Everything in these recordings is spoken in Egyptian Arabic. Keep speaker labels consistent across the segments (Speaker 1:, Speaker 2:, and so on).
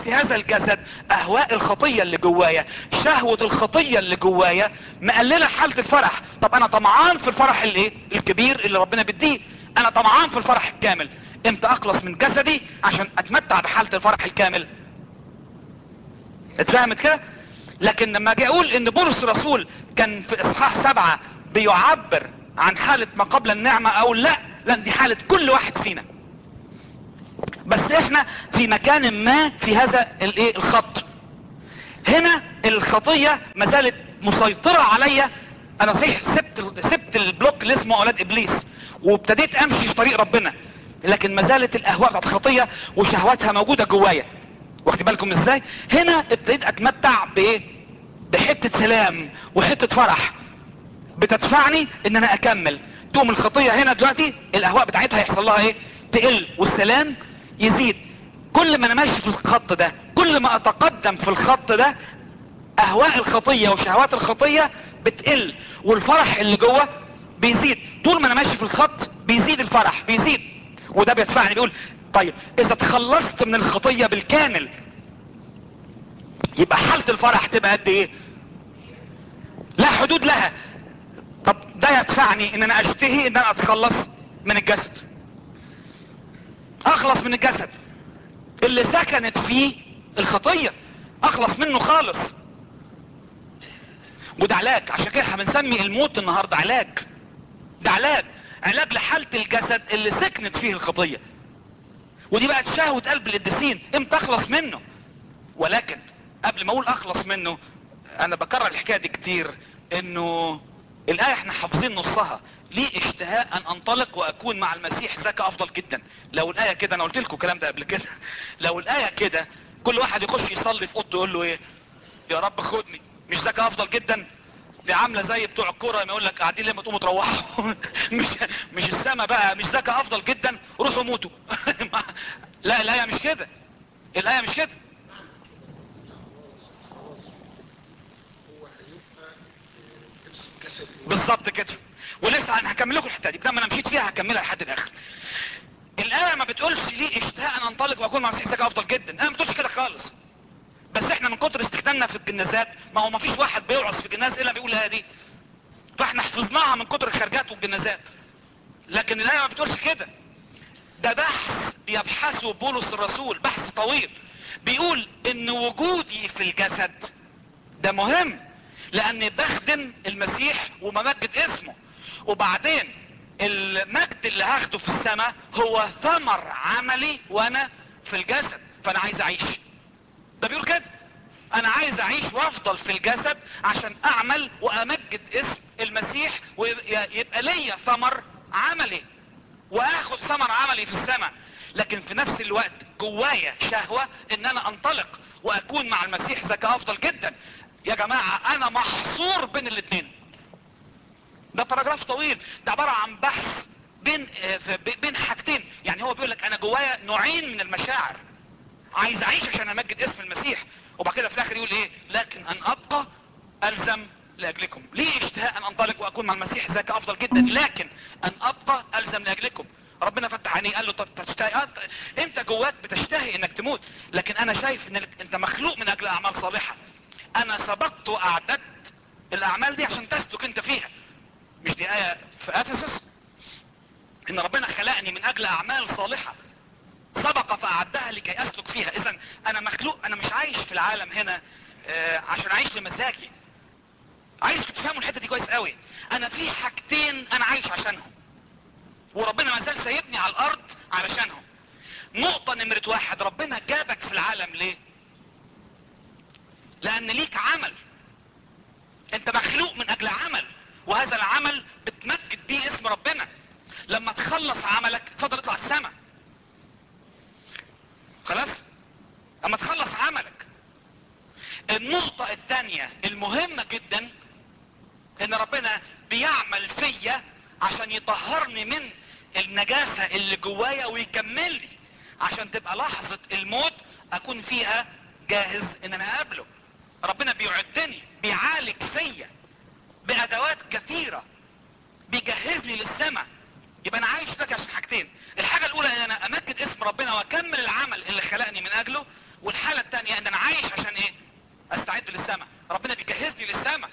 Speaker 1: في هذا الجسد اهواء الخطية اللي جوايا شهوة الخطية اللي جوايا مقللة حالة الفرح طب انا طمعان في الفرح الايه الكبير اللي ربنا بيديه انا طمعان في الفرح الكامل امتى اخلص من جسدي عشان اتمتع بحالة الفرح الكامل اتفهمت كده لكن لما اجي اقول ان بولس الرسول كان في اصحاح سبعة بيعبر عن حالة ما قبل النعمة او لا لا دي حالة كل واحد فينا بس احنا في مكان ما في هذا الايه الخط هنا الخطية ما زالت مسيطرة عليا انا صحيح سبت سبت البلوك اللي اسمه اولاد ابليس وابتديت امشي في طريق ربنا لكن ما زالت الاهواء بتاعت الخطية وشهواتها موجودة جوايا واخد بالكم ازاي هنا ابتديت اتمتع بايه بحتة سلام وحتة فرح بتدفعني ان انا اكمل تقوم الخطية هنا دلوقتي الاهواء بتاعتها يحصل لها ايه تقل والسلام يزيد كل ما انا ماشي في الخط ده كل ما اتقدم في الخط ده اهواء الخطية وشهوات الخطية بتقل والفرح اللي جوه بيزيد طول ما انا ماشي في الخط بيزيد الفرح بيزيد وده بيدفعني بيقول طيب اذا تخلصت من الخطية بالكامل يبقى حالة الفرح تبقى قد ايه لا حدود لها طب ده يدفعني ان انا اشتهي ان انا اتخلص من الجسد اخلص من الجسد اللي سكنت فيه الخطية اخلص منه خالص وده علاج عشان كده احنا بنسمي الموت النهاردة علاج ده علاج علاج لحالة الجسد اللي سكنت فيه الخطية ودي بقت شهوة قلب القديسين امتى اخلص منه ولكن قبل ما اقول اخلص منه انا بكرر الحكاية دي كتير انه الاية احنا حافظين نصها ليه اشتهاء ان انطلق واكون مع المسيح ذاك افضل جدا لو الاية كده انا قلت لكم الكلام ده قبل كده لو الاية كده كل واحد يخش يصلي في اوضته يقول له ايه يا رب خدني مش ذاك افضل جدا دي عامله زي بتوع الكوره لما يقول لك قاعدين لما تقوموا تروحوا مش مش السما بقى مش ذاك افضل جدا روحوا موتوا لا الايه مش كده الايه مش كده
Speaker 2: هو هيبقى لبس جسد
Speaker 1: بالظبط كده ولسه انا هكمل لكم الحته دي بدل ما انا مشيت فيها هكملها لحد الاخر الايه ما بتقولش ليه اشتهاء ان انطلق واكون مع المسيح ذاك افضل جدا انا ما بتقولش كده خالص بس احنا من كتر استخدامنا في الجنازات ما هو ما فيش واحد بيوعظ في الجناز الا بيقول الايه دي فاحنا حفظناها من كتر الخرجات والجنازات لكن الايه ما بتقولش كده ده بحث بيبحثه بولس الرسول بحث طويل بيقول ان وجودي في الجسد ده مهم لاني بخدم المسيح وممجد اسمه وبعدين المجد اللي هاخده في السماء هو ثمر عملي وانا في الجسد فانا عايز اعيش ده بيقول كده انا عايز اعيش وافضل في الجسد عشان اعمل وامجد اسم المسيح ويبقى ليا ثمر عملي واخد ثمر عملي في السماء لكن في نفس الوقت جوايا شهوة ان انا انطلق واكون مع المسيح ذاك افضل جدا يا جماعة انا محصور بين الاتنين ده باراجراف طويل ده عبارة عن بحث بين آه، في- بين حاجتين يعني هو بيقول لك انا جوايا نوعين من المشاعر عايز اعيش عشان امجد اسم المسيح وبعد كده في الاخر يقول ايه لكن ان ابقى الزم لاجلكم ليه اشتهاء ان انطلق واكون مع المسيح ذاك افضل جدا لكن ان ابقى الزم لاجلكم ربنا فتح عينيه قال له طب تشتهي آه، انت جواك بتشتهي انك تموت لكن انا شايف ان انت مخلوق من اجل اعمال صالحة انا سبقت واعددت الاعمال دي عشان تسلك انت فيها مش دي ايه في افسس ان ربنا خلقني من اجل اعمال صالحة سبق فاعدها لكي اسلك فيها اذا انا مخلوق انا مش عايش في العالم هنا آه، عشان اعيش لمزاجي عايزكم تفهموا الحته دي كويس قوي انا في حاجتين انا عايش عشانهم وربنا ما زال سايبني على الارض علشانهم نقطة نمرة واحد ربنا جابك في العالم ليه لان ليك عمل انت مخلوق من اجل عمل وهذا العمل بتمجد بيه اسم ربنا لما تخلص عملك اتفضل اطلع السماء خلاص اما تخلص عملك النقطة التانية المهمة جدا ان ربنا بيعمل فيا عشان يطهرني من النجاسة اللي جوايا ويكملني عشان تبقى لحظة الموت اكون فيها جاهز ان انا اقابله ربنا بيعدني بيعالج فيا بادوات كثيرة بيجهزني للسماء يبقى انا عايش دلوقتي عشان حاجتين الحاجة الاولى ان انا امجد اسم ربنا واكمل العمل اللي خلقني من اجله والحالة التانية ان انا عايش عشان ايه استعد للسماء ربنا بيجهزني للسماء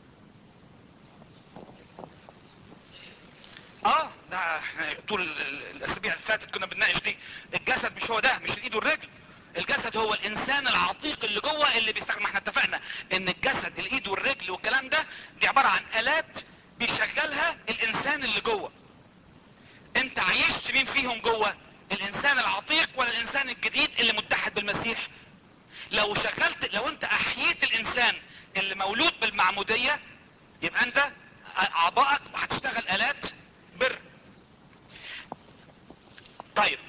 Speaker 1: اه ده احنا طول ال- ال- الاسابيع اللي فاتت كنا بنناقش دي الجسد مش هو ده مش الايد والرجل الجسد هو الانسان العتيق اللي جوه اللي بيستخدم احنا اتفقنا ان الجسد الايد والرجل والكلام ده دي عبارة عن الات بيشغلها الانسان اللي جوه انت عايشت مين فيهم جوه الانسان العتيق ولا الانسان الجديد اللي متحد بالمسيح لو شغلت لو انت احييت الانسان اللي مولود بالمعمودية يبقى انت اعضائك هتشتغل الات بر طيب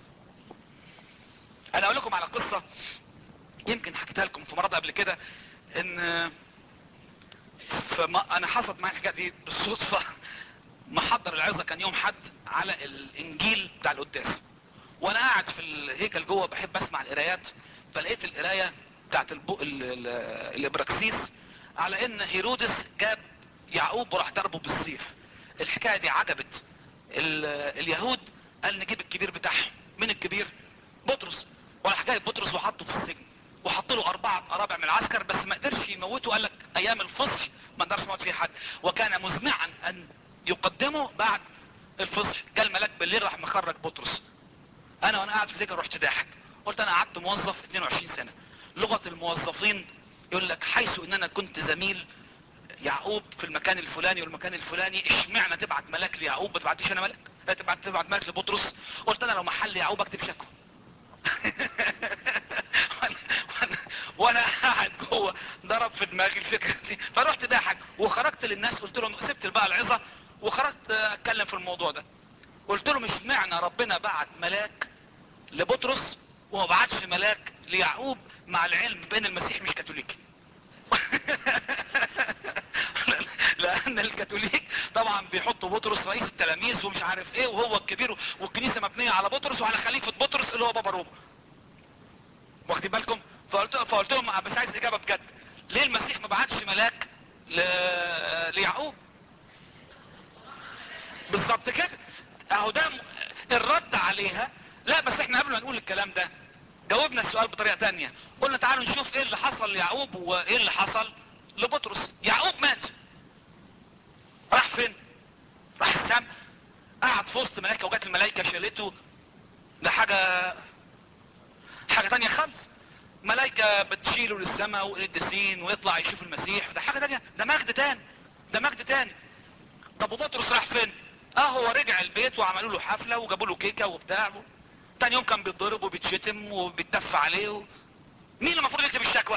Speaker 1: انا اقول لكم على قصة يمكن حكيتها لكم في مرة قبل كده ان فما انا حصلت معايا الحكايه دي بالصدفه محضر العظه كان يوم حد على الانجيل بتاع القداس وانا قاعد في الهيكل جوه بحب اسمع القرايات فلقيت القرايه بتاعت البو... ال... ال... الابراكسيس على ان هيرودس جاب يعقوب وراح ضربه بالسيف الحكايه دي عجبت ال... اليهود قال نجيب الكبير بتاعهم مين الكبير بطرس ولا حكايه بطرس وحطه في السجن وحط له اربعة ارابع من العسكر بس ما قدرش يموته قال لك ايام الفصح ما نقدرش نموت فيه حد وكان مزمعا ان يقدمه بعد الفصح جاء الملاك بالليل راح مخرج بطرس انا وانا قاعد في الهيكل رحت ضاحك قلت انا قعدت موظف 22 سنة لغة الموظفين يقول لك حيث ان انا كنت زميل يعقوب في المكان الفلاني والمكان الفلاني اشمعنى تبعت ملاك ليعقوب ما تبعتليش انا ملاك لا تبعت تبعت ملاك لبطرس قلت انا لو محل يعقوب اكتب شكوى وانا وانا وانا قاعد جوه ضرب في دماغي الفكره دي فرحت ضاحك وخرجت للناس قلت لهم سبت بقى العظه وخرجت اتكلم في الموضوع ده قلت لهم اشمعنى ربنا بعت ملاك لبطرس وما بعتش ملاك ليعقوب مع العلم بان المسيح مش كاثوليكي لان الكاثوليك طبعا بيحطوا بطرس رئيس التلاميذ ومش عارف ايه وهو الكبير والكنيسه مبنيه على بطرس وعلى خليفه بطرس اللي هو بابا روما واخدين بالكم فقلت فقلت لهم بس عايز اجابه بجد ليه المسيح ما بعتش ملاك ل... ليعقوب بالظبط كده اهو ده م- الرد عليها لا بس احنا قبل ما نقول الكلام ده جاوبنا السؤال بطريقه تانية قلنا تعالوا نشوف ايه اللي حصل ليعقوب وايه اللي حصل لبطرس يعقوب مات راح فين راح السما قعد في وسط ملائكه وجات الملائكه شالته ده حاجه حاجه تانية خالص ملائكة بتشيله للسماء وقدسين ويطلع يشوف المسيح ده حاجة تانية ده مجد تاني ده مجد تاني طب وبطرس راح فين اه هو رجع البيت وعملوا له حفلة وجابوا له كيكة وبتاع تاني يوم كان بيتضرب وبيتشتم وبيتف عليه و... مين اللي المفروض يكتب الشكوى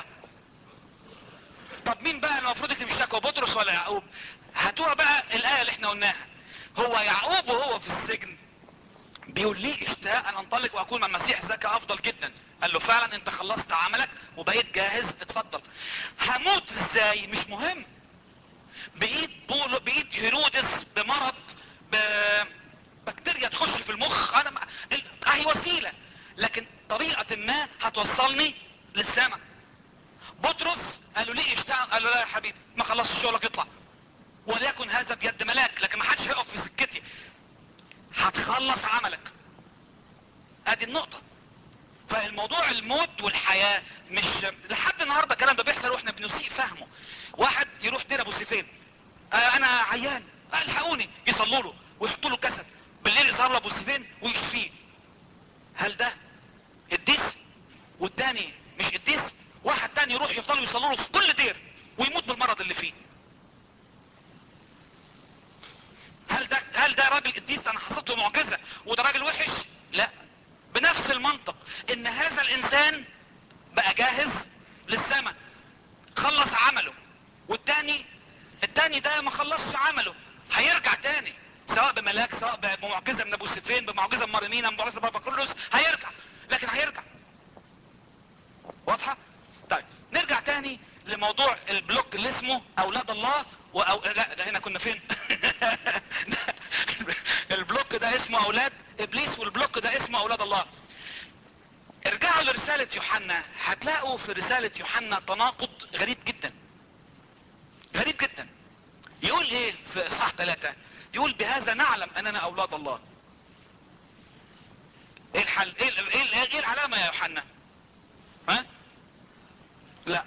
Speaker 1: طب مين بقى اللي المفروض يكتب الشكوى بطرس ولا يعقوب هاتوها بقى الآية اللي احنا قلناها هو يعقوب وهو في السجن بيقول لي اشتاق ان انطلق واكون مع المسيح ذاك افضل جدا قال له فعلا انت خلصت عملك وبقيت جاهز اتفضل هموت ازاي مش مهم بايد بولو بايد هيرودس بمرض ببكتيريا تخش في المخ انا ما... ال- اهي وسيله لكن طريقه ما هتوصلني للسماء بطرس قال له ليه اشتغل قال له لا يا حبيبي ما خلصت شغلك اطلع وليكن هذا بيد ملاك لكن ما حدش هيقف في سكتي هتخلص عملك ادي النقطة فالموضوع الموت والحياة مش لحد النهاردة الكلام ده بيحصل واحنا بنسيء فهمه واحد يروح دير ابو سيفين آه انا عيان آه الحقوني يصلوا له ويحطوا له جسد بالليل يظهر له ابو سيفين ويشفيه هل ده قديس والتاني مش قديس واحد تاني يروح يفضلوا يصلوا له في كل دير ويموت بالمرض اللي فيه هل ده هل ده راجل قديس انا حصلته معجزة وده راجل وحش لا بنفس المنطق ان هذا الانسان بقى جاهز للسماء خلص عمله والتاني التاني ده ما خلصش عمله هيرجع تاني سواء بملاك سواء بمعجزة من ابو سيفين بمعجزة من مريمينا بمعجزة بابا كرولوس هيرجع لكن هيرجع واضحة طيب نرجع تاني لموضوع البلوك اللي اسمه اولاد الله وأو... لا ده هنا كنا فين البلوك ده اسمه اولاد ابليس والبلوك ده اسمه اولاد الله ارجعوا لرسالة يوحنا هتلاقوا في رسالة يوحنا تناقض غريب جدا غريب جدا يقول ايه في اصحاح ثلاثة يقول بهذا نعلم اننا اولاد الله الحل ايه ال- ايه ال- ايه العلامة يا يوحنا ها لا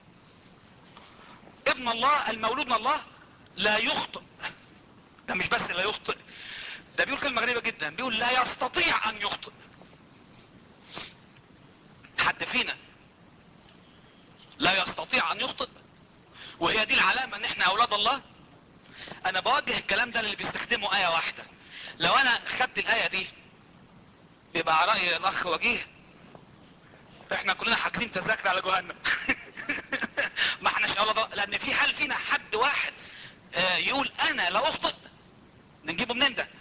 Speaker 1: ابن الله المولود من الله لا يخطئ ده مش بس لا يخطئ ده بيقول كلمة غريبة جدا بيقول لا يستطيع ان يخطئ حد فينا لا يستطيع ان يخطئ وهي دي العلامة ان احنا اولاد الله انا بوجه الكلام ده اللي بيستخدموا اية واحدة لو انا خدت الاية دي يبقى على رأي الاخ وجيه احنا كلنا حاجزين تذاكر على جهنم ما احناش اولاد الله لان في حال فينا حد واحد آه، يقول انا لا اخطئ نجيبه منين ده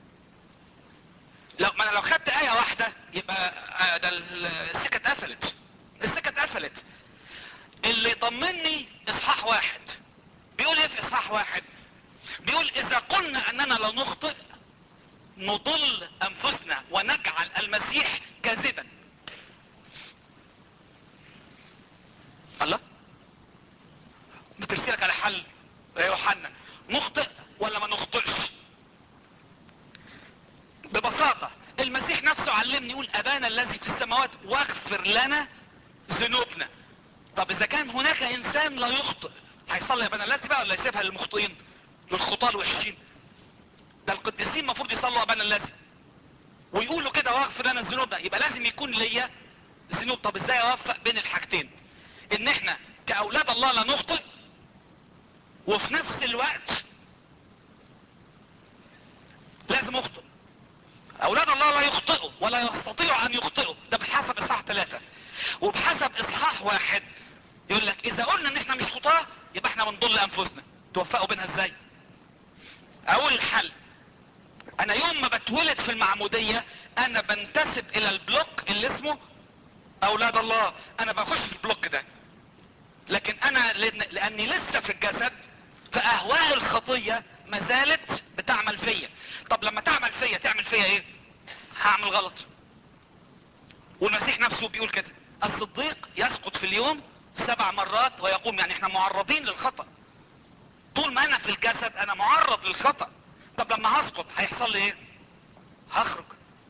Speaker 1: لو ما انا لو خدت ايه واحده يبقى آه، ده ال- السكه اتقفلت السكه اتقفلت اللي يطمني اصحاح واحد بيقول ايه في اصحاح واحد بيقول اذا قلنا اننا لا نخطئ نضل انفسنا ونجعل المسيح كاذبا الله بترسلك على حل يا يوحنا نخطئ ولا ما نخطئش ببساطة المسيح نفسه علمني يقول ابانا الذي في السماوات واغفر لنا ذنوبنا طب اذا كان هناك انسان لا يخطئ هيصلي ابانا الذي بقى ولا يسيبها للمخطئين للخطاة الوحشين ده القديسين المفروض يصلوا ابانا الذي ويقولوا كده واغفر لنا ذنوبنا يبقى لازم يكون ليا ذنوب طب ازاي اوفق بين الحاجتين ان احنا كاولاد الله لا نخطئ وفي نفس الوقت لازم اخطئ اولاد الله لا يخطئوا ولا يستطيعوا ان يخطئوا ده بحسب اصحاح ثلاثة وبحسب اصحاح واحد يقول لك اذا قلنا ان احنا مش خطاة يبقى احنا بنضل انفسنا توفقوا بينها ازاي اول الحل انا يوم ما بتولد في المعمودية انا بنتسب الى البلوك اللي اسمه اولاد الله انا بخش في البلوك ده لكن انا لأن- لاني لسه في الجسد فاهواء الخطية ما زالت بتعمل فيا طب لما تعمل فيا تعمل فيا ايه هعمل غلط والمسيح نفسه بيقول كده الصديق يسقط في اليوم سبع مرات ويقوم يعني احنا معرضين للخطأ طول ما انا في الجسد انا معرض للخطأ طب لما هسقط هيحصل لي ايه هخرج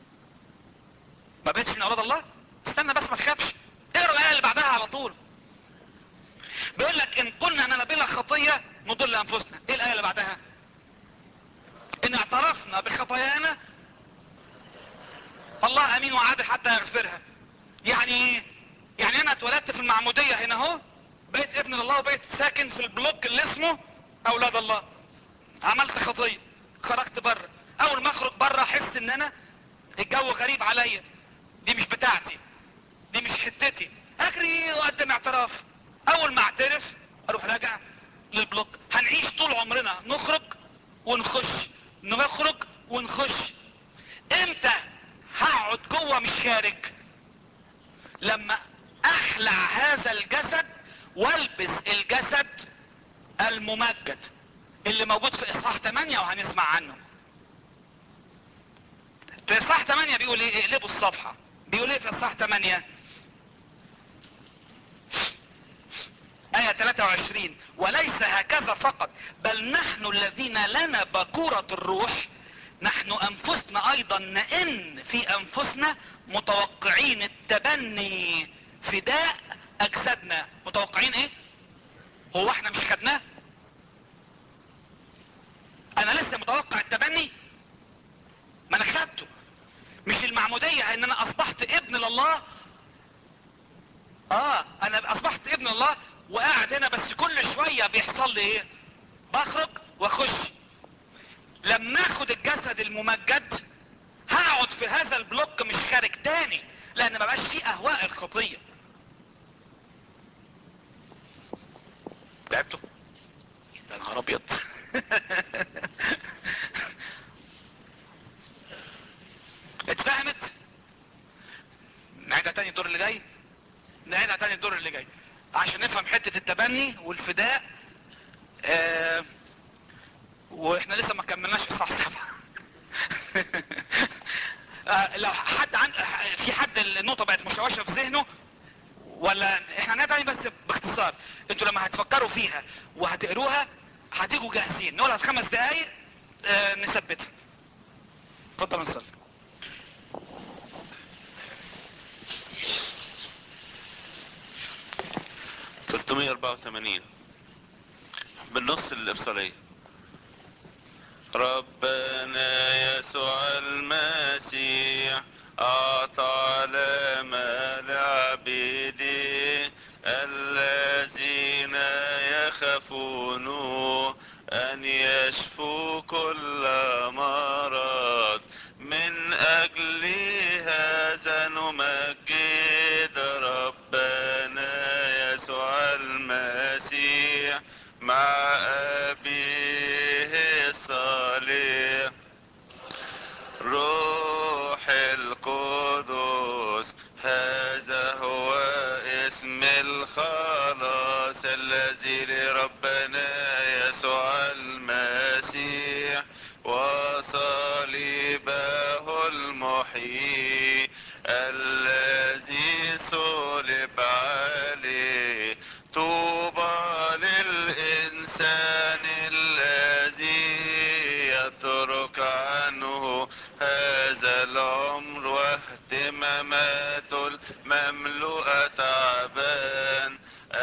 Speaker 1: ما بقتش من اولاد الله استنى بس ما تخافش اقرا الايه اللي بعدها على طول بيقول لك ان قلنا اننا بلا خطيه نضل انفسنا ايه الايه اللي بعدها ان اعترفنا بخطايانا الله امين وعادل حتى يغفرها يعني ايه يعني انا اتولدت في المعموديه هنا اهو بقيت ابن الله وبقيت ساكن في البلوك اللي اسمه اولاد الله عملت خطيه خرجت بره اول ما اخرج بره احس ان انا الجو غريب عليا دي مش بتاعتي دي مش حتتي اجري واقدم اعتراف اول ما اعترف اروح راجع للبلوك هنعيش طول عمرنا نخرج ونخش نخرج ونخش امتى هقعد جوه مش خارج لما اخلع هذا الجسد والبس الجسد الممجد اللي موجود في اصحاح 8 وهنسمع عنه في اصحاح 8 بيقول ايه اقلبوا الصفحة بيقول ايه في اصحاح 8 آية 23 وليس هكذا فقط بل نحن الذين لنا بكورة الروح نحن انفسنا ايضا نئن في انفسنا متوقعين التبني فداء اجسادنا متوقعين ايه هو احنا مش خدناه انا لسه متوقع التبني ما انا خدته مش المعمودية ان انا اصبحت ابن لله اه انا اصبحت ابن الله وقاعد هنا بس كل شوية بيحصل لي ايه بخرج واخش لما اخد الجسد الممجد هقعد في هذا البلوك مش خارج تاني لان ما بقاش فيه اهواء الخطية تعبتوا ده نهار ابيض اتفهمت نعيدها تاني الدور اللي جاي نعيدها تاني الدور اللي جاي عشان نفهم حتة التبني والفداء آه واحنا لسه ما كملناش اصحاح سبعة آه لو حد عند في حد النقطة بقت مشوشة في ذهنه ولا احنا هنعيدها تاني بس باختصار انتوا لما هتفكروا فيها وهتقروها هتيجوا جاهزين نقولها في خمس دقايق آه نثبتها اتفضل نصلي
Speaker 3: 384 بالنص الإبصالية ربنا يسوع المسيح أعطى لما لعبيده الذين يخافون أن يشفوا كل مرض من أجل هذا نمجد ربنا يسوع المسيح مع أبيه الصالح روح القدس هذا هو اسم الخلاص الذي لربنا يسوع المسيح وصليبه المحيي الذي صلب عليه طوبى للإنسان الذي يترك عنه هذا العمر واهتمامات المملوءة تعبان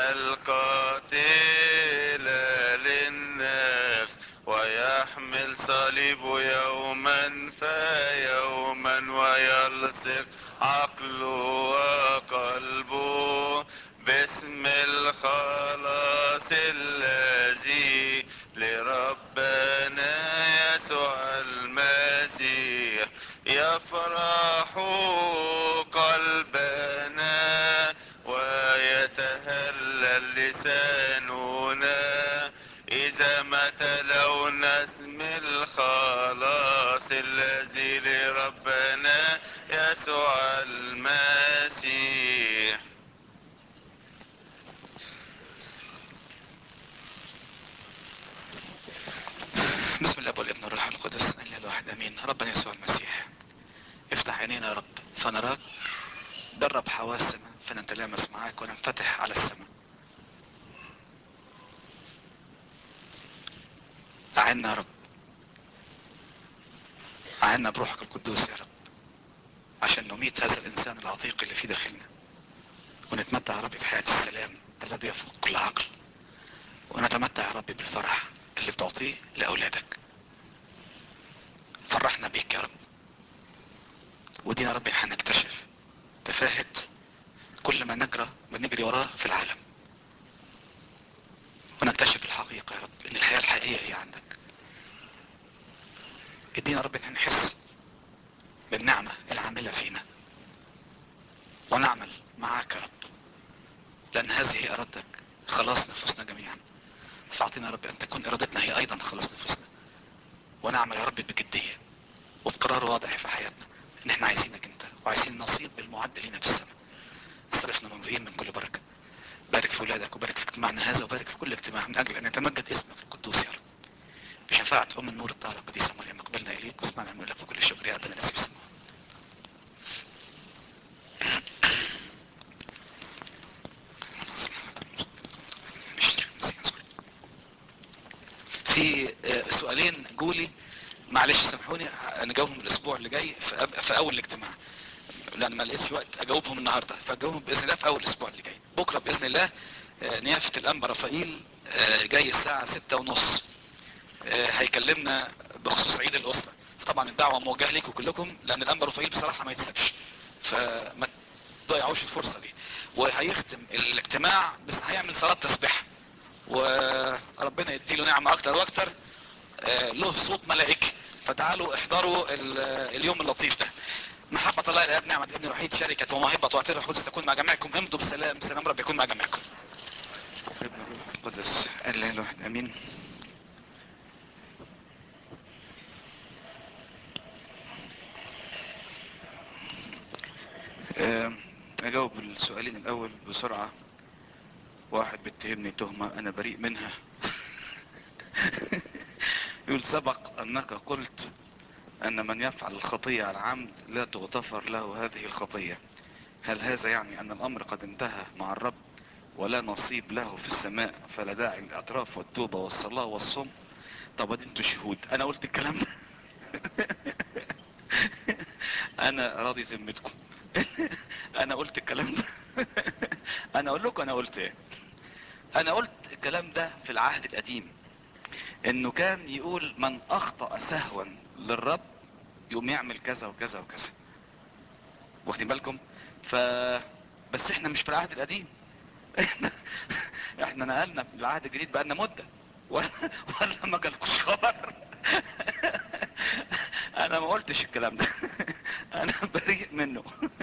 Speaker 3: القاتلة للنفس ويحمل صليب يوما فيوما ويلصق عقله وقلبه باسم الخلاص الذي لربنا يسوع المسيح يفرح قلبنا ويتهلل لساننا إذا ما تلونا اسم الخلاص الذي لربنا يسوع المسيح
Speaker 1: بسم الله والابن والروح القدس الاله الواحد امين ربنا يسوع المسيح افتح عينينا يا رب فنراك درب حواسنا فنتلامس معاك وننفتح على السماء اعنا يا رب اعنا بروحك القدوس يا رب عشان نميت هذا الانسان العتيق اللي في داخلنا ونتمتع يا رب بحياة السلام الذي يفوق كل عقل ونتمتع يا رب بالفرح اللي بتعطيه لأولادك فرحنا بيك يا رب ودينا رب هنكتشف تفاهة كل ما نجرى بنجري وراه في العالم ونكتشف الحقيقة يا رب ان الحياة الحقيقية هي عندك ادينا يا رب ان نحس بالنعمة العاملة فينا ونعمل معاك يا رب لان هذه ارادتك خلاص نفوسنا جميعا فاعطينا يا رب ان تكون ارادتنا هي ايضا خلاص نفوسنا ونعمل يا رب بجدية وبقرار واضح في حياتنا ان احنا عايزينك انت وعايزين نصيب بالمعد لينا في السماء اصرفنا مملئين من كل بركة بارك في ولادك وبارك في اجتماعنا هذا وبارك في كل اجتماع من اجل ان يتمجد اسمك القدوس يا رب بشفاعة ام النور الطاهرة القديسة مريم اقبلنا اليك واسمعنا نقول لك في كل شكر يا ابنا الذي في السماء في آه، سؤالين جولي معلش سامحوني نجاوبهم الاسبوع اللي جاي في, أب- في اول الاجتماع لان ما لقيتش وقت اجاوبهم النهارده فاجاوبهم باذن الله في اول الاسبوع اللي جاي بكره باذن الله آه، نيافه الانبا رفائيل آه، جاي الساعه ستة ونص آه، هيكلمنا بخصوص عيد الاسره طبعا الدعوه موجهه ليكم كلكم لان الانبا رفائيل بصراحه ما يتسابش فما تضيعوش الفرصه دي وهيختم الاجتماع بس هيعمل صلاه تسبيح وربنا يديله نعمه اكتر واكتر آه، له صوت ملائكي فتعالوا احضروا ال- اليوم اللطيف ده محبة الله الاب نعمة ابن الوحيد شركة وموهبة وعطية القدس تكون مع جميعكم امضوا بسلام سلام رب يكون مع جميعكم ابن الروح القدس الاله الواحد امين آه، اجاوب السؤالين الاول بسرعة واحد بيتهمني تهمة انا بريء منها يقول سبق انك قلت ان من يفعل الخطية على عمد لا تغتفر له هذه الخطية هل هذا يعني ان الامر قد انتهى مع الرب ولا نصيب له في السماء فلا داعي للاعتراف والتوبة والصلاة والصوم طب ادي انتوا شهود انا قلت الكلام ده انا راضي ذمتكم انا قلت الكلام ده انا اقول لكم انا قلت ايه انا قلت الكلام ده في العهد القديم انه كان يقول من اخطأ سهوا للرب يقوم يعمل كذا وكذا وكذا واخدين بالكم ف بس احنا مش في العهد القديم احنا احنا نقلنا في العهد الجديد بقالنا مده ولا ولا ما جالكوش خبر انا ما قلتش الكلام ده انا بريء منه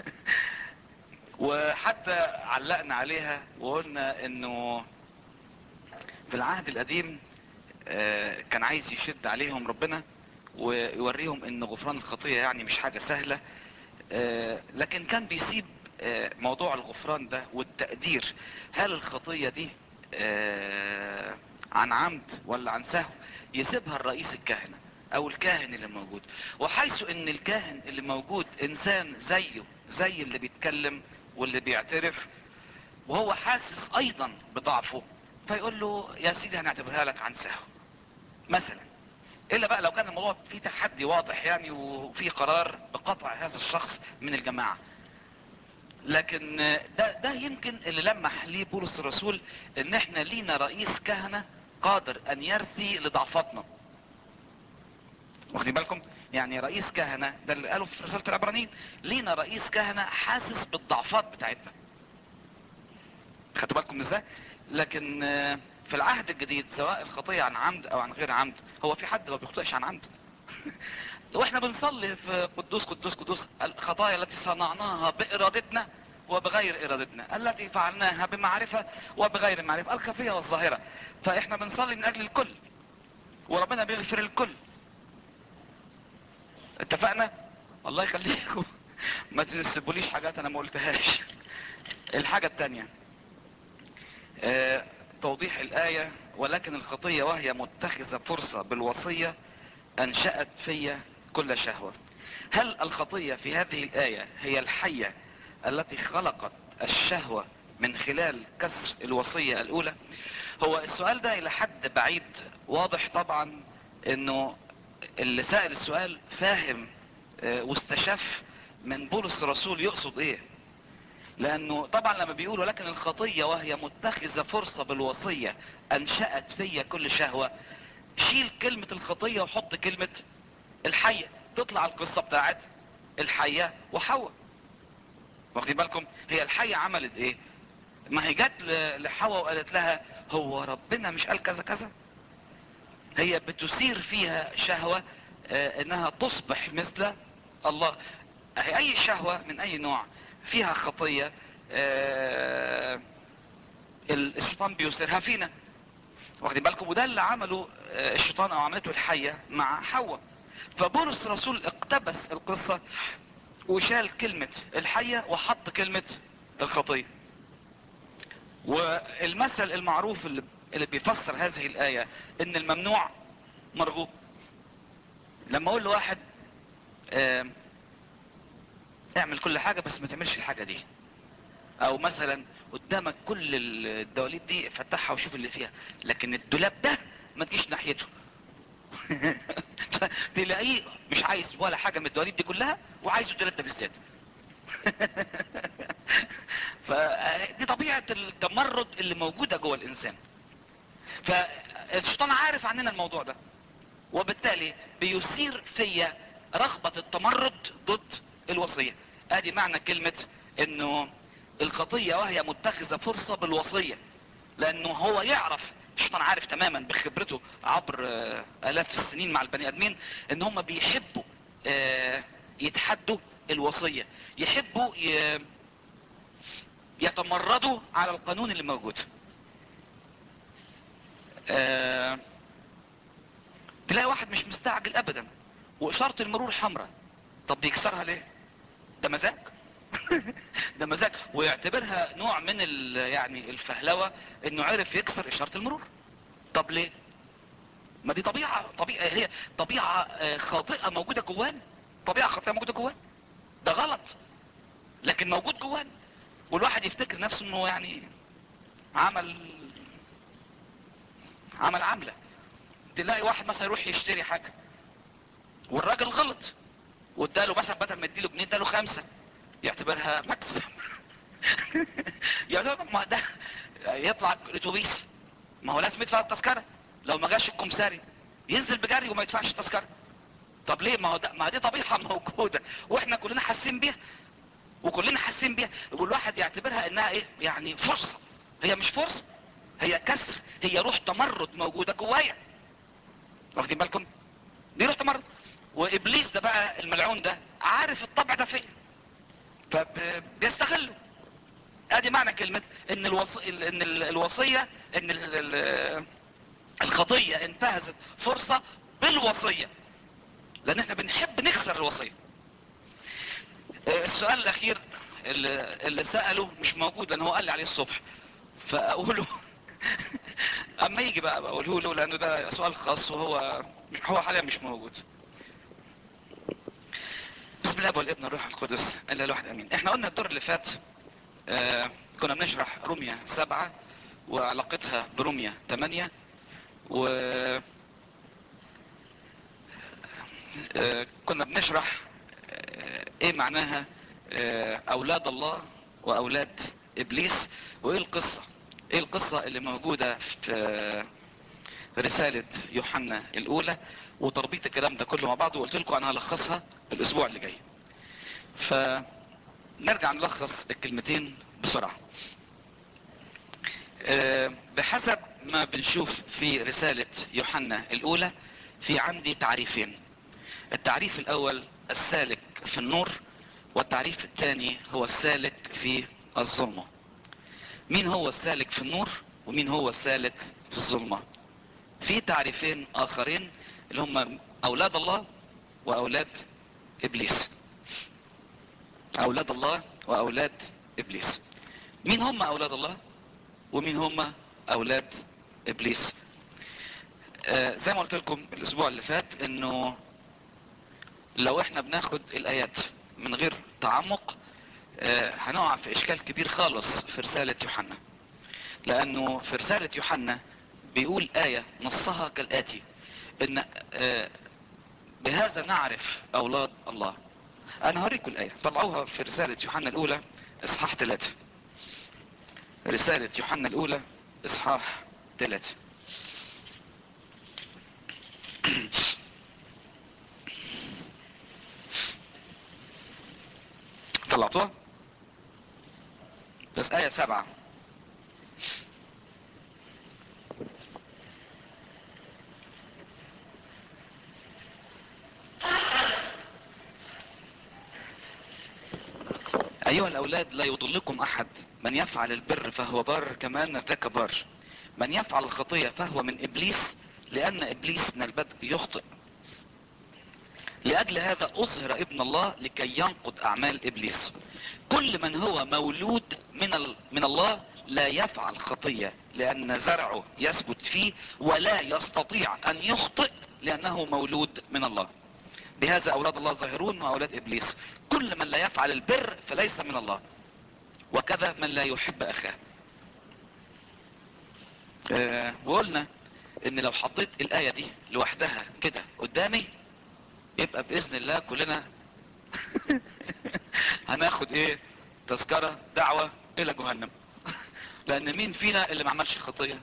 Speaker 1: وحتى علقنا عليها وقلنا انه في العهد القديم آه، كان عايز يشد عليهم ربنا ويوريهم ان غفران الخطية يعني مش حاجة سهلة آه، لكن كان بيسيب آه، موضوع الغفران ده والتقدير هل الخطية دي آه، عن عمد ولا عن سهو يسيبها الرئيس الكهنة او الكاهن اللي موجود وحيث ان الكاهن اللي موجود انسان زيه زي اللي بيتكلم واللي بيعترف وهو حاسس ايضا بضعفه فيقول له يا سيدي هنعتبرها لك عن سهو مثلا الا بقى لو كان الموضوع فيه تحدي واضح يعني وفي قرار بقطع هذا الشخص من الجماعة لكن ده ده يمكن اللي لمح ليه بولس الرسول ان احنا لينا رئيس كهنة قادر ان يرثي لضعفاتنا واخدين بالكم يعني رئيس كهنة ده اللي قاله في رسالة العبرانيين لينا رئيس كهنة حاسس بالضعفات بتاعتنا خدتوا بالكم ازاي لكن آه، في العهد الجديد سواء الخطية عن عمد او عن غير عمد هو في حد ما بيخطئش عن عمد واحنا بنصلي في قدوس قدوس قدوس الخطايا التي صنعناها بارادتنا وبغير ارادتنا التي فعلناها بمعرفة وبغير معرفة الخفية والظاهرة فاحنا بنصلي من اجل الكل وربنا بيغفر الكل اتفقنا الله يخليكم ما تنسبوليش حاجات انا ما قلتهاش الحاجة التانية آه، توضيح الآية ولكن الخطية وهي متخذة فرصة بالوصية أنشأت في كل شهوة هل الخطية في هذه الآية هي الحية التي خلقت الشهوة من خلال كسر الوصية الأولى هو السؤال ده إلى حد بعيد واضح طبعا أنه اللي سأل السؤال فاهم آه، واستشف من بولس الرسول يقصد ايه لانه طبعا لما بيقول ولكن الخطية وهي متخذة فرصة بالوصية انشأت فيا كل شهوة شيل كلمة الخطية وحط كلمة الحية تطلع القصة بتاعت الحية وحواء واخدين بالكم هي الحية عملت ايه ما هي جت ل- لحواء وقالت لها هو ربنا مش قال كذا كذا هي بتثير فيها شهوة آه، انها تصبح مثل الله اهي اي شهوة من اي نوع فيها خطية آه، ال- الشيطان بيثيرها فينا واخدين بالكم وده اللي عمله آه، الشيطان او عملته الحية مع حواء فبولس الرسول اقتبس القصة وشال كلمة الحية وحط كلمة الخطية والمثل المعروف اللي, اللي بيفسر هذه الآية ان الممنوع مرغوب لما اقول لواحد آه، اعمل كل حاجة بس ما تعملش الحاجة دي او مثلا قدامك كل الدواليب دي فتحها وشوف اللي فيها لكن الدولاب ده ما تجيش ناحيته تلاقيه مش عايز ولا حاجة من الدواليب دي كلها وعايز الدولاب ده بالذات فدي طبيعة التمرد اللي موجودة جوه الانسان فالشيطان عارف عننا الموضوع ده وبالتالي بيثير فيا رغبة التمرد ضد الوصية ادي معنى كلمة انه الخطية وهي متخذة فرصة بالوصية لانه هو يعرف الشيطان عارف تماما بخبرته عبر آه، الاف السنين مع البني ادمين ان هم بيحبوا آه، يتحدوا الوصية يحبوا ي- يتمردوا على القانون اللي موجود آه، تلاقي واحد مش مستعجل ابدا واشارة المرور حمراء طب بيكسرها ليه ده مزاج ده مزاج ويعتبرها نوع من ال يعني الفهلوة انه عرف يكسر اشارة المرور طب ليه ما دي طبيعة طبيعة هي طبيعة آه، خاطئة موجودة جوانا طبيعة خاطئة موجودة جوانا ده غلط لكن موجود جوانا والواحد يفتكر نفسه انه يعني عمل عمل عملة تلاقي واحد مثلا يروح يشتري حاجة والراجل غلط واداله مثلا بدل ما يديله جنيه اداله خمسة يعتبرها مكسب يعني ما ده فيطلع الاتوبيس ما هو لازم يدفع التذكره لو ما جاش الكمساري ينزل بجري وما يدفعش التذكره طب ليه ما هو ده ما دي طبيعه موجوده واحنا كلنا حاسين بيها وكلنا حاسين بيها والواحد يعتبرها انها ايه يعني فرصه هي مش فرصه هي كسر هي روح تمرد موجوده جوايا واخدين بالكم دي روح تمرد وابليس ده بقى الملعون ده عارف الطبع ده فين فبيستغله ادي معنى كلمة ان الوص... ان ال- الوصية ان ال... ال- الخطية انتهزت فرصة بالوصية لان احنا بنحب نكسر الوصية آه، السؤال الاخير اللي, اللي سأله مش موجود لان هو قال لي عليه الصبح فاقوله اما يجي بقى بقوله له لانه ده سؤال خاص وهو هو حاليا مش موجود بسم الله والابن والروح القدس الا الواحد امين احنا قلنا الدور اللي فات آه كنا بنشرح روميا سبعة وعلاقتها بروميا ثمانية و آه كنا بنشرح آه ايه معناها آه اولاد الله واولاد ابليس وايه القصة ايه القصة اللي موجودة في آه رسالة يوحنا الاولى وتربيط الكلام ده كله مع بعض وقلت لكم انا هلخصها الاسبوع اللي جاي فنرجع نلخص الكلمتين بسرعة آه، بحسب ما بنشوف في رسالة يوحنا الاولى في عندي تعريفين التعريف الاول السالك في النور والتعريف الثاني هو السالك في الظلمة مين هو السالك في النور ومين هو السالك في الظلمة في تعريفين اخرين اللي هم اولاد الله واولاد ابليس اولاد الله واولاد ابليس مين هم اولاد الله ومين هم اولاد ابليس آه زي ما قلت لكم الاسبوع اللي فات انه لو احنا بناخد الايات من غير تعمق آه هنقع في اشكال كبير خالص في رسالة يوحنا لانه في رسالة يوحنا بيقول آية نصها كالآتي ان آه بهذا نعرف اولاد الله انا هوريكم الايه طلعوها في رسالة يوحنا الاولى اصحاح ثلاثة رسالة يوحنا الاولى اصحاح ثلاثة طلعتوها بس ايه سبعة ايها الاولاد لا يضلكم احد من يفعل البر فهو بار كمان ذاك بار من يفعل الخطية فهو من ابليس لان ابليس من البدء يخطئ لاجل هذا اظهر ابن الله لكي ينقض اعمال ابليس كل من هو مولود من, ال... من الله لا يفعل خطية لان زرعه يثبت فيه ولا يستطيع ان يخطئ لانه مولود من الله بهذا اولاد الله ظاهرون واولاد ابليس كل من لا يفعل البر فليس من الله وكذا من لا يحب اخاه أه وقلنا ان لو حطيت الاية دي لوحدها كده قدامي يبقى باذن الله كلنا هناخد ايه تذكرة دعوة الى جهنم لان مين فينا اللي ما عملش خطية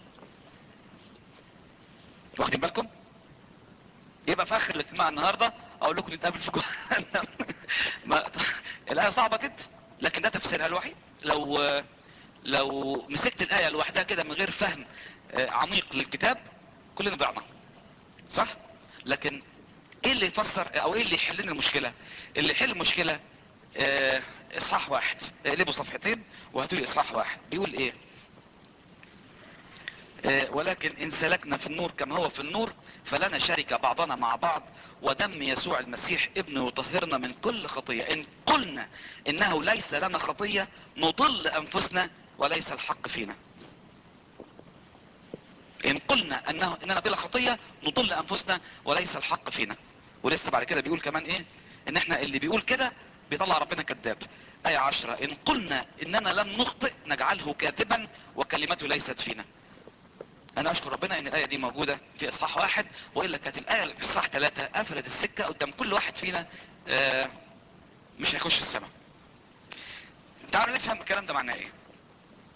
Speaker 1: واخدين بالكم يبقى في اخر الاجتماع النهاردة اقول لكم نتقابل في جهنم ما... الايه صعبة جدا لكن ده تفسيرها الوحيد لو لو مسكت الايه لوحدها كده من غير فهم عميق للكتاب كلنا ضعنا صح لكن ايه اللي يفسر او ايه اللي يحل لنا المشكله اللي يحل المشكله اه اصحاح واحد اقلبوا صفحتين وهاتوا لي اصحاح واحد بيقول ايه اه ولكن ان سلكنا في النور كما هو في النور فلنا شركة بعضنا مع بعض ودم يسوع المسيح ابنه يطهرنا من كل خطية ان قلنا انه ليس لنا خطية نضل انفسنا وليس الحق فينا ان قلنا انه اننا بلا خطية نضل انفسنا وليس الحق فينا ولسه بعد كده بيقول كمان ايه ان احنا اللي بيقول كده بيطلع ربنا كذاب ايه عشرة ان قلنا اننا لم نخطئ نجعله كاذبا وكلمته ليست فينا انا اشكر ربنا ان الايه دي موجوده في اصحاح واحد والا كانت الايه اللي في اصحاح ثلاثة قفلت السكه قدام كل واحد فينا آه مش هيخش السماء تعالوا نفهم الكلام ده معناه ايه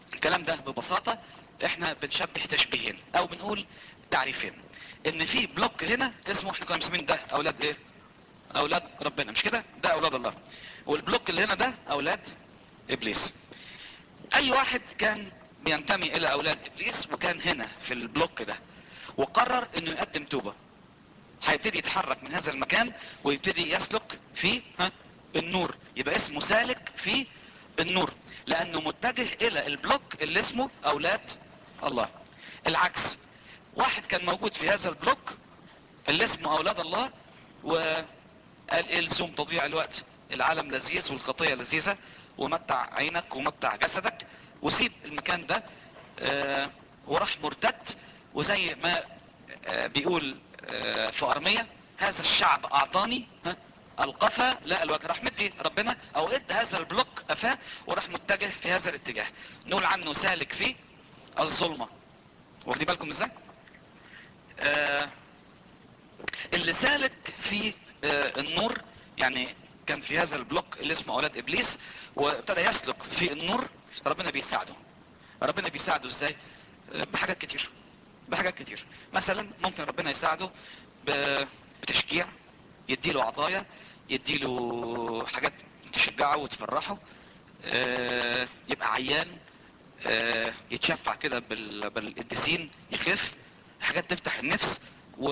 Speaker 1: الكلام ده ببساطة احنا بنشبه تشبيهين او بنقول تعريفين ان في بلوك هنا اسمه احنا كنا مسمين ده اولاد ايه اولاد ربنا مش كده ده اولاد الله والبلوك اللي هنا ده اولاد ابليس اي واحد كان بينتمي الى اولاد ابليس وكان هنا في البلوك ده وقرر انه يقدم توبة هيبتدي يتحرك من هذا المكان ويبتدي يسلك في ها النور يبقى اسمه سالك في النور لانه متجه الى البلوك اللي اسمه اولاد الله العكس واحد كان موجود في هذا البلوك اللي اسمه اولاد الله وقال ايه لزوم تضييع الوقت العالم لذيذ والخطية لذيذة ومتع عينك ومتع جسدك وسيب المكان ده آه وراح مرتد وزي ما آه بيقول آه في ارمية هذا الشعب اعطاني ها القفا لا الوجه راح مدي ربنا او ادى هذا البلوك قفاه وراح متجه في هذا الاتجاه نقول عنه سالك في الظلمة واخدين بالكم ازاي آه اللي سالك في آه النور يعني كان في هذا البلوك اللي اسمه اولاد ابليس وابتدى يسلك في النور ربنا بيساعده ربنا بيساعده ازاي آه بحاجات كتير بحاجات كتير مثلا ممكن ربنا يساعده بتشجيع يديله عطايا يديله حاجات تشجعه وتفرحه آه يبقى عيان آه يتشفع كده بالقديسين يخف حاجات تفتح النفس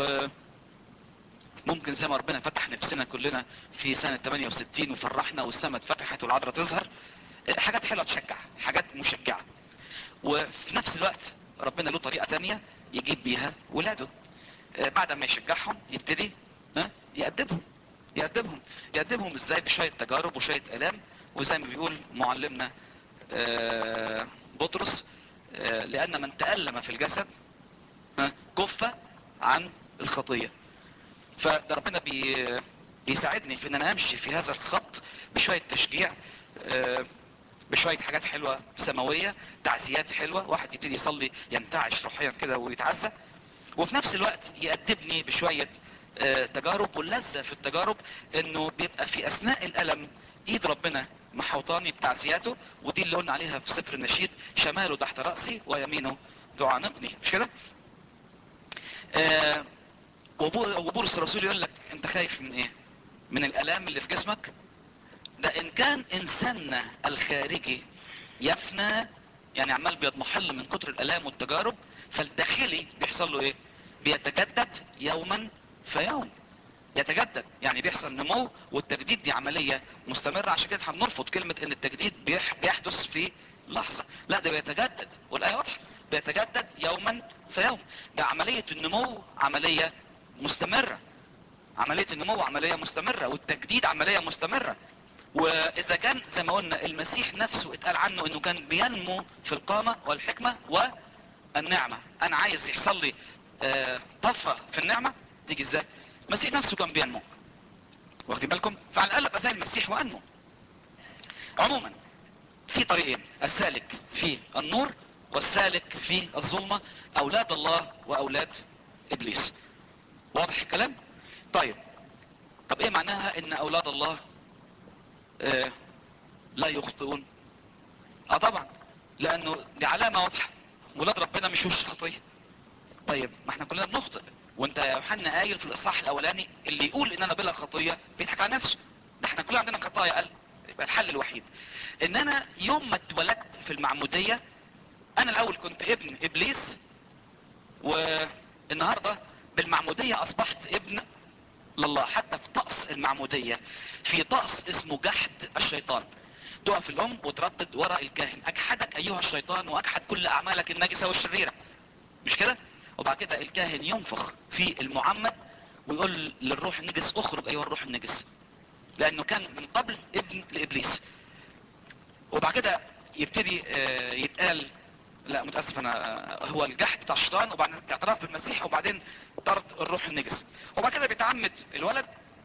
Speaker 1: وممكن زي ما ربنا فتح نفسنا كلنا في سنة 68 وفرحنا والسماء اتفتحت والعذراء تظهر آه حاجات حلوة تشجع حاجات مشجعة وفي نفس الوقت ربنا له طريقة تانية يجيب بيها ولاده بعد ما يشجعهم يبتدي يأدبهم يأدبهم يأدبهم ازاي بشوية تجارب وشوية الام وزي ما بيقول معلمنا بطرس لان من تألم في الجسد كف عن الخطية فده ربنا بي بيساعدني في ان انا امشي في هذا الخط بشوية تشجيع بشوية حاجات حلوة سماوية تعزيات حلوة واحد يبتدي يصلي ينتعش روحيا كده ويتعزى وفي نفس الوقت يأدبني بشوية تجارب واللذة في التجارب انه بيبقى في اثناء الالم ايد ربنا محوطاني بتعزياته ودي اللي قلنا عليها في سفر النشيد شماله تحت رأسي ويمينه تعانقني مش كده آه وبولس الرسول يقول لك انت خايف من ايه من الالام اللي في جسمك ده ان كان انساننا الخارجي يفنى يعني عمال بيضمحل من كتر الالام والتجارب فالداخلي بيحصل له ايه بيتجدد يوما فيوم يتجدد يعني بيحصل نمو والتجديد دي عملية مستمرة عشان كده هنرفض كلمة ان التجديد بيح بيحدث في لحظة لا ده بيتجدد والايه واضحة بيتجدد يوما فيوم ده عملية النمو عملية مستمرة عملية النمو عملية مستمرة والتجديد عملية مستمرة واذا كان زي ما قلنا المسيح نفسه اتقال عنه انه كان بينمو في القامة والحكمة والنعمة انا عايز يحصل لي آه طفرة في النعمة تيجي ازاي المسيح نفسه كان بينمو واخدين بالكم فعلى الاقل ابقى زي المسيح وانمو عموما في طريقين السالك في النور والسالك في الظلمة اولاد الله واولاد ابليس واضح الكلام طيب طب ايه معناها ان اولاد الله آه لا يخطئون اه طبعا لانه دي علامة واضحة ولاد ربنا مش وش خطية طيب ما احنا كلنا بنخطئ وانت يا يوحنا قايل في الاصحاح الاولاني اللي يقول ان انا بلا خطية بيضحك على نفسه ده احنا كلنا عندنا خطايا قال يبقى الحل الوحيد ان انا يوم ما اتولدت في المعمودية انا الاول كنت ابن ابليس والنهاردة بالمعمودية اصبحت ابن لله حتى في طقس المعمودية في طقس اسمه جحد الشيطان تقف الام وتردد وراء الكاهن اجحدك ايها الشيطان واجحد كل اعمالك النجسة والشريرة مش كده وبعد كده الكاهن ينفخ في المعمد ويقول للروح النجس اخرج ايها الروح النجس لانه كان من قبل ابن لابليس وبعد كده يبتدي يتقال لا متاسف انا هو الجحد بتاع الشيطان وبعدين الاعتراف بالمسيح وبعدين طرد الروح النجس وبعد كده بيتعمد الولد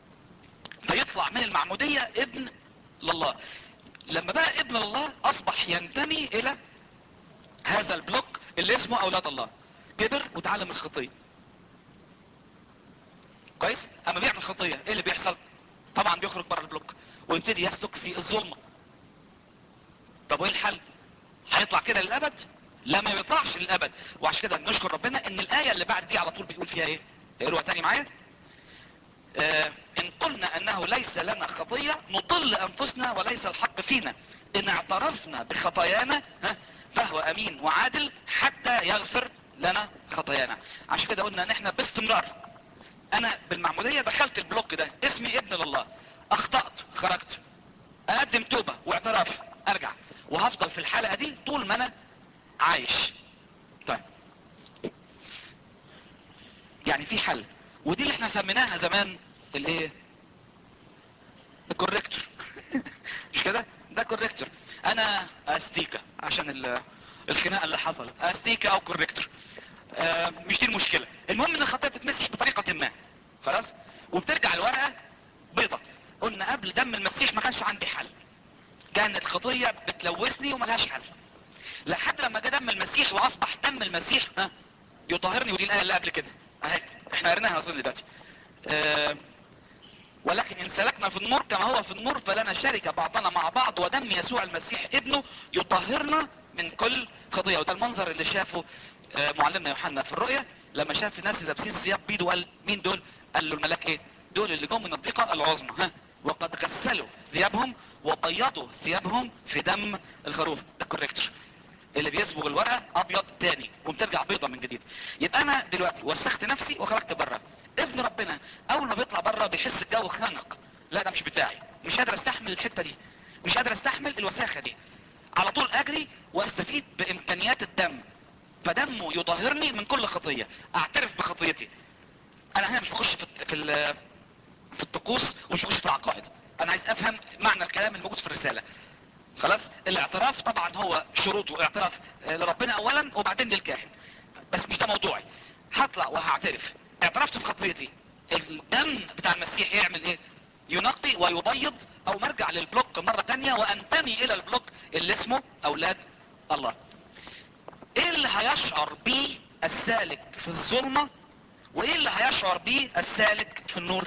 Speaker 1: فيطلع من المعمودية ابن لله لما بقى ابن الله اصبح ينتمي الى هذا البلوك اللي اسمه اولاد الله كبر وتعلم الخطية كويس اما بيعمل خطية ايه اللي بيحصل طبعا بيخرج بره البلوك ويبتدي يسلك في الظلمة طب وايه الحل هيطلع كده للابد لا ما بيطلعش للابد وعشان كده نشكر ربنا ان الايه اللي بعد دي على طول بيقول فيها ايه اقروها تاني معايا آه ان قلنا انه ليس لنا خطية نضل انفسنا وليس الحق فينا ان اعترفنا بخطايانا ها فهو امين وعادل حتى يغفر لنا خطايانا عشان كده قلنا ان احنا باستمرار انا بالمعمودية دخلت البلوك ده اسمي ابن لله اخطأت خرجت اقدم توبة واعتراف ارجع وهفضل في الحلقة دي طول ما انا عايش طيب يعني في حل ودي اللي احنا سميناها زمان الايه الكوريكتور مش كده ده كوريكتور انا استيكا عشان ال- الخناقه اللي حصلت استيكا او كوريكتور آه مش دي المشكله المهم ان الخطيه بتتمسح بطريقه ما خلاص وبترجع الورقه بيضة قلنا قبل دم المسيح ما كانش عندي حل كانت خطيه بتلوثني وملهاش حل لحد لما جه دم المسيح واصبح دم المسيح ها يطهرني ودي الايه اللي قبل كده اهي احنا قريناها اظن دلوقتي آه ولكن ان سلكنا في النور كما هو في النور فلنا شركة بعضنا مع بعض ودم يسوع المسيح ابنه يطهرنا من كل خطية وده المنظر اللي شافه آه، معلمنا يوحنا في الرؤية لما شاف الناس اللي لابسين ثياب بيض وقال مين دول قال له الملاك ايه دول اللي جم من الضيقة العظمى ها وقد غسلوا ثيابهم وبيضوا ثيابهم في دم الخروف ده كوريكتور اللي بيصبغ الورقه ابيض تاني وبترجع بيضه من جديد يبقى انا دلوقتي وسخت نفسي وخرجت بره ابن ربنا اول ما بيطلع بره بيحس الجو خانق لا ده مش بتاعي مش قادر استحمل الحته دي مش قادر استحمل الوساخه دي على طول اجري واستفيد بامكانيات الدم فدمه يطهرني من كل خطيه اعترف بخطيتي انا هنا مش بخش في الت- في ال- في الطقوس ومش بخش في العقائد انا عايز افهم معنى الكلام الموجود في الرساله خلاص الاعتراف طبعا هو شروطه اعتراف آه، لربنا اولا وبعدين للكاهن بس مش ده موضوعي هطلع وهعترف اعترفت بخطيتي الدم بتاع المسيح يعمل ايه ينقي ويبيض او مرجع للبلوك مرة تانية وانتمي الى البلوك اللي اسمه اولاد الله ايه اللي هيشعر بيه السالك في الظلمة وايه اللي هيشعر بيه السالك في النور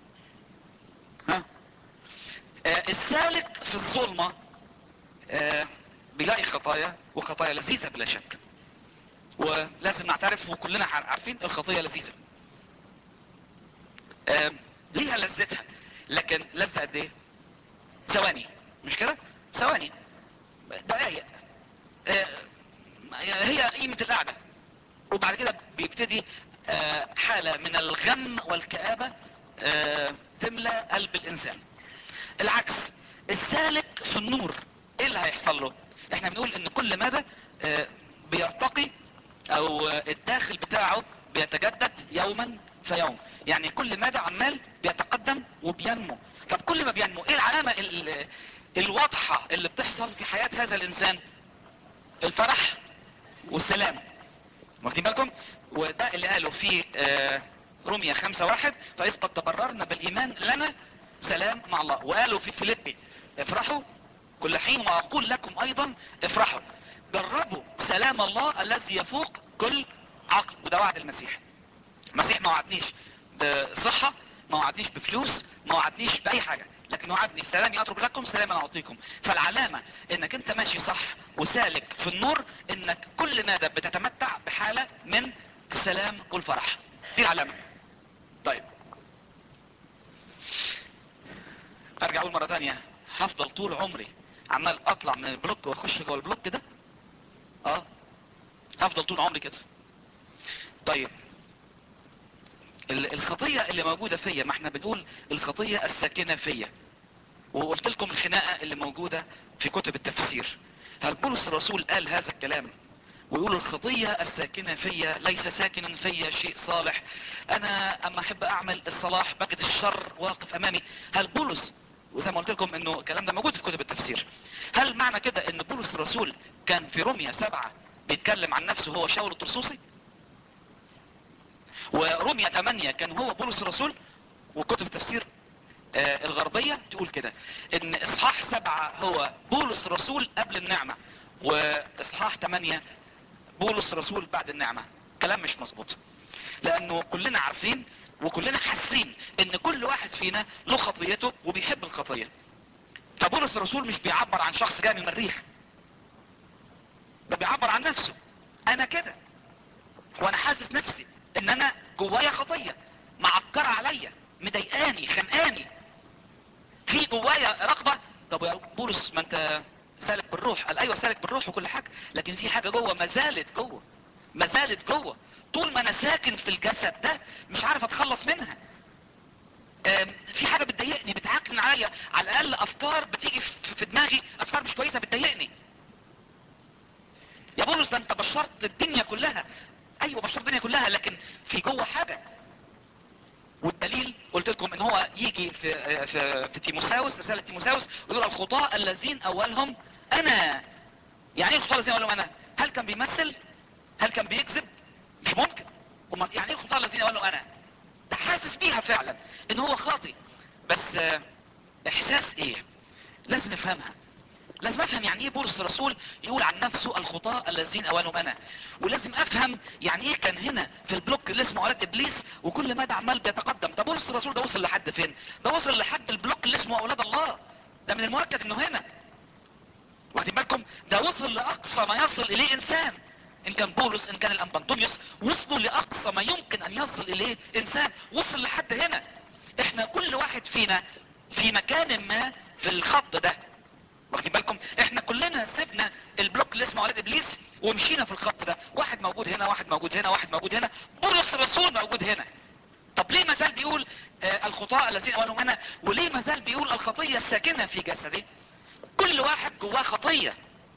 Speaker 1: ها آه السالك في الظلمة آه بيلاقي خطايا وخطايا لذيذة بلا شك ولازم نعترف وكلنا عار- عارفين الخطية لذيذة آه ليها لذتها لكن لذة قد ايه ثواني مش كده ثواني دقايق آه هي قيمة القعدة وبعد كده بيبتدي آه حالة من الغم والكآبة آه تملى قلب الانسان العكس السالك في النور ايه اللي هيحصل له احنا بنقول ان كل مدى آه، بيرتقي او آه، الداخل بتاعه بيتجدد يوما فيوم يعني كل مدى عمال بيتقدم وبينمو طب كل ما بينمو ايه العلامة ال- ال- الواضحة اللي بتحصل في حياة هذا الانسان الفرح والسلام واخدين بالكم وده اللي قاله في آه، روميا خمسة واحد فإذ قد تبررنا بالإيمان لنا سلام مع الله وقالوا في فيليبي افرحوا كل حين وأقول لكم أيضا افرحوا جربوا سلام الله الذي يفوق كل عقل وده وعد المسيح المسيح ما وعدنيش بصحة ما وعدنيش بفلوس ما وعدنيش بأي حاجة لكن وعدني سلامي أترك لكم سلاما أعطيكم فالعلامة انك انت ماشي صح وسالك في النور انك كل مادة بتتمتع بحالة من السلام والفرح دي العلامة طيب ارجع اقول مرة تانية هفضل طول عمري عمال اطلع من البلوك واخش جوه البلوك ده اه هفضل طول عمري كده طيب ال- الخطية اللي موجودة فيا ما احنا بنقول الخطية الساكنة فيا وقلت لكم الخناقة اللي موجودة في كتب التفسير هل بولس الرسول قال هذا الكلام ويقول الخطية الساكنة فيا ليس ساكنا فيا شيء صالح انا اما احب اعمل الصلاح بجد الشر واقف امامي هل بولس وزي ما قلت لكم انه الكلام ده موجود في كتب التفسير هل معنى كده ان بولس الرسول كان في روميا سبعة بيتكلم عن نفسه هو شاول الطرسوسي وروميا 8 كان هو بولس الرسول وكتب التفسير آه الغربية تقول كده ان اصحاح سبعة هو بولس الرسول قبل النعمة واصحاح 8 بولس الرسول بعد النعمة كلام مش مظبوط لانه كلنا عارفين وكلنا حاسين ان كل واحد فينا له خطيته وبيحب الخطية فبولس الرسول مش بيعبر عن شخص جاي من المريخ ده بيعبر عن نفسه انا كده وانا حاسس نفسي ان انا جوايا خطية معكرة عليا مضايقاني خانقاني في جوايا رغبة طب يا بولس ما انت سالك بالروح قال ايوه سالك بالروح وكل حاجة لكن في حاجة جوه ما زالت جوه ما زالت جوه طول ما انا ساكن في الجسد ده مش عارف اتخلص منها آم، في حاجة بتضايقني بتعكن عليا على الاقل افكار بتيجي في في دماغي افكار مش كويسة بتضايقني يا بولس ده انت بشرت الدنيا كلها ايوه بشرت الدنيا كلها لكن في جوه حاجة والدليل قلت لكم ان هو يجي في في في تيموساوس رسالة تيموساوس ويقول الخطاة الذين اولهم انا يعني ايه الخطاة الذين اولهم انا هل كان بيمثل هل كان بيكذب مش ممكن امال يعني ايه الخطاة الذين اولهم انا ده حاسس بيها فعلا ان هو خاطي بس آه، احساس ايه لازم نفهمها لازم افهم يعني ايه بولس الرسول يقول عن نفسه الخطاة الذين اولهم انا ولازم افهم يعني ايه كان هنا في البلوك اللي اسمه اولاد ابليس وكل ما ده عمال بيتقدم ده بولس الرسول ده وصل لحد فين ده وصل لحد البلوك اللي اسمه اولاد الله ده من المؤكد انه هنا واخدين بالكم ده وصل لاقصى ما يصل اليه انسان ان كان بولس ان كان الامبانتونيوس وصلوا لاقصى ما يمكن ان يصل اليه انسان وصل لحد هنا احنا كل واحد فينا في مكان ما في الخط ده واخدين بالكم احنا كلنا سيبنا البلوك اللي اسمه اولاد ابليس ومشينا في الخط ده واحد موجود هنا واحد موجود هنا واحد موجود هنا بولس الرسول موجود هنا طب ليه ما زال بيقول آه الخطاء الذين اولهم انا وليه ما زال بيقول الخطية الساكنة في جسدي كل واحد جواه خطية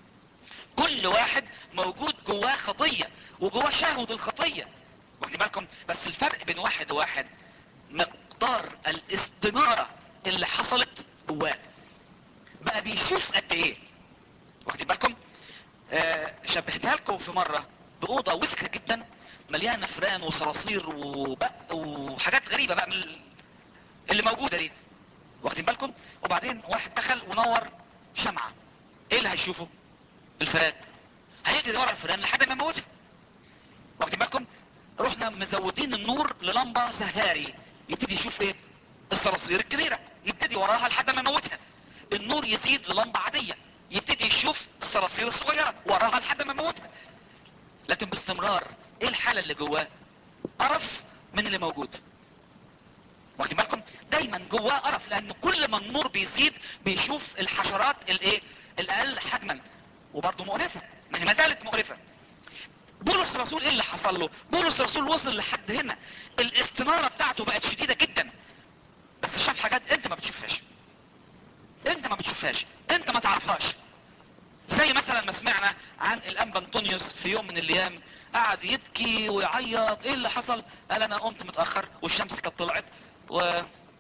Speaker 1: كل واحد موجود جواه خطية وجواه شهوة الخطية واخدين بالكم بس الفرق بين واحد وواحد مقدار الاستنارة اللي حصلت جواه بقى بيشوف قد ايه واخدين بالكم آه شبهتها لكم في مرة بأوضة وسخة جدا مليانة فران وصراصير وبق وحاجات غريبة بقى من اللي موجودة دي واخدين بالكم وبعدين واحد دخل ونور شمعة ايه اللي هيشوفه الفران هيجري ورا الفران لحد ما يموتها واخدين بالكم رحنا مزودين النور للمبة سهاري يبتدي يشوف ايه الصراصير الكبيرة يبتدي وراها لحد ما يموتها النور يزيد للمبة عادية يبتدي يشوف الصراصير الصغيرة وراها لحد ما يموتها لكن باستمرار ايه الحالة اللي جواه قرف من اللي موجود واخدين بالكم دايما جواه قرف لان كل ما النور بيزيد بيشوف الحشرات الايه الاقل حجما وبرضه مقرفة ما هي ما زالت مقرفة بولس الرسول ايه اللي حصل له بولس الرسول وصل لحد هنا الاستنارة بتاعته بقت شديدة جدا بس شاف حاجات انت ما بتشوفهاش انت ما بتشوفهاش انت ما تعرفهاش زي مثلا ما سمعنا عن الانبا انطونيوس في يوم من الايام قعد يبكي ويعيط ايه اللي حصل قال انا قمت متأخر والشمس كانت طلعت و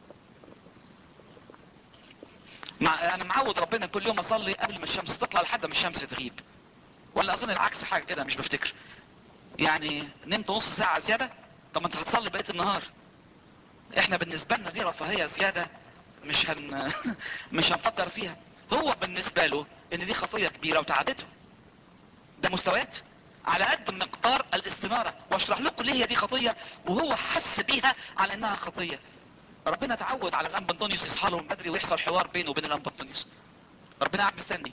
Speaker 1: مع انا معود ربنا كل يوم اصلي قبل ما الشمس تطلع لحد ما الشمس تغيب ولا اظن العكس حاجة كده مش بفتكر يعني نمت نص ساعة زيادة طب ما انت هتصلي بقية النهار احنا بالنسبة لنا دي رفاهية زيادة مش هن مش هنفكر فيها هو بالنسبة له ان دي خطية كبيرة وتعبته ده مستويات على قد مقدار الاستنارة واشرح لكم ليه هي دي خطية وهو حس بيها على انها خطية ربنا تعود على الانبا انطونيوس يصحى له من بدري ويحصل حوار بينه وبين الانبا انطونيوس ربنا قاعد مستني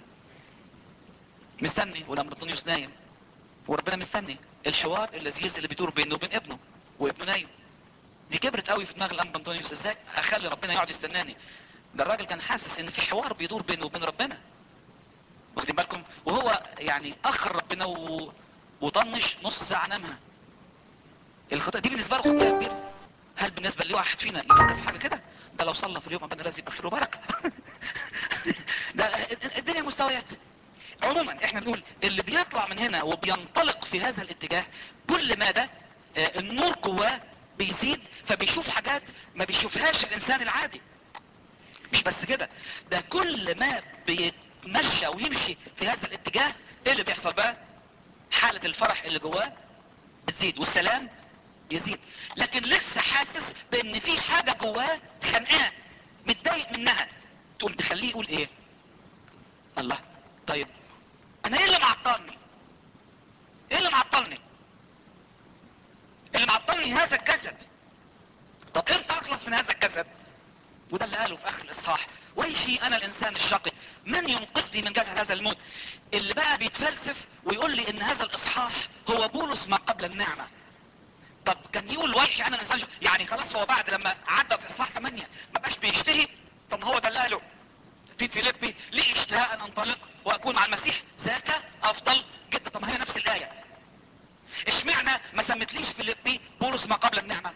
Speaker 1: مستني والانبا انطونيوس نايم وربنا مستني الحوار اللذيذ اللي بيدور بينه وبين ابنه وابنه نايم دي كبرت قوي في دماغ الانبا انطونيوس ازاي اخلي ربنا يقعد يستناني ده الراجل كان حاسس ان في حوار بيدور بينه وبين ربنا واخدين بالكم وهو يعني اخر ربنا و... وطنش نص ساعة نامها الخطأ دي بالنسبة له خطيئة كبيرة هل بالنسبة لي واحد فينا يفكر في حاجة كده ده لو صلى في اليوم ربنا لازم يبقى خير وبركة ده الدنيا مستويات عموما احنا بنقول اللي بيطلع من هنا وبينطلق في هذا الاتجاه كل ما ده آه، النور جواه بيزيد فبيشوف حاجات ما بيشوفهاش الانسان العادي مش بس كده ده كل ما بيتمشى ويمشي في هذا الاتجاه ايه اللي بيحصل بقى حالة الفرح اللي جواه بتزيد والسلام يزيد لكن لسه حاسس بان في حاجة جواه خانقاه متضايق منها تقوم تخليه يقول ايه الله طيب انا ايه اللي معطلني ايه اللي معطلني اللي معطلني هذا الجسد طب امتى اخلص من هذا الجسد وده اللي قاله في اخر الاصحاح ويحي انا الانسان الشقي من ينقذني من جسد هذا الموت اللي بقى بيتفلسف ويقول لي ان هذا الاصحاح هو بولس ما قبل النعمة طب كان يقول ويحي انا الانسان يعني خلاص هو بعد لما عدى في اصحاح 8 ما بقاش بيشتهي طب ما هو ده اللي قاله في فيليبي لي اشتهاء ان انطلق واكون مع المسيح ذاك افضل جدا طب ما هي نفس الايه اشمعنى ما سمتليش فيليبي بولس ما قبل النعمه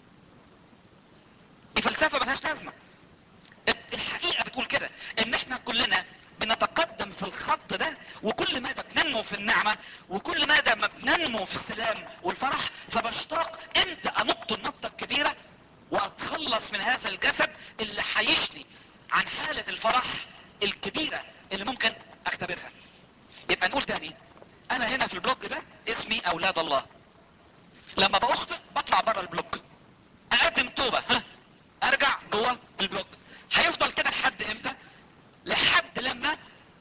Speaker 1: دي فلسفه ملهاش لازمه الحقيقه بتقول كده ان احنا كلنا بنتقدم في الخط ده وكل ما بننمو في النعمة وكل ما ما بننمو في السلام والفرح فبشتاق انت انط النطة الكبيرة واتخلص من هذا الجسد اللي حيشني عن حالة الفرح الكبيرة اللي ممكن اختبرها يبقى نقول تاني انا هنا في البلوك ده اسمي اولاد الله لما بأخطئ بطلع بره البلوك اقدم توبة ها ارجع جوه البلوك هيفضل كده لحد امتى لحد لما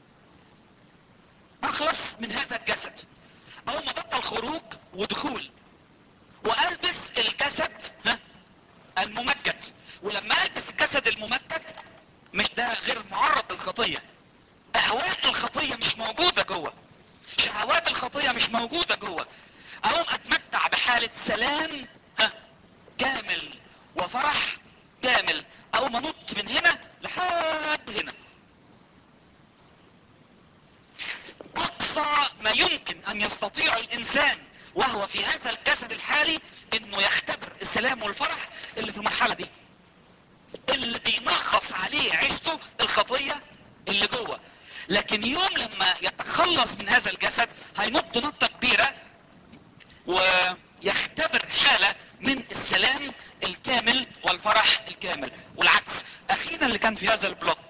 Speaker 1: اخلص من هذا الجسد اول ما بطل خروج ودخول والبس الجسد ها الممجد ولما البس الجسد الممجد مش ده غير معرض للخطية اهواء الخطية مش موجودة جوه شهوات الخطية مش موجودة جوه اقوم اتمتع بحالة سلام ها كامل وفرح كامل اقوم انط من هنا لحد هنا اقصى ما يمكن ان يستطيع الانسان وهو في هذا الجسد الحالي انه يختبر السلام والفرح اللي في المرحلة دي اللي بينغص عليه عيشته الخطية اللي جوه لكن يوم لما يتخلص من هذا الجسد هينط نطة كبيرة ويختبر حالة من السلام الكامل والفرح الكامل والعكس اخيرا اللي كان في هذا البلوك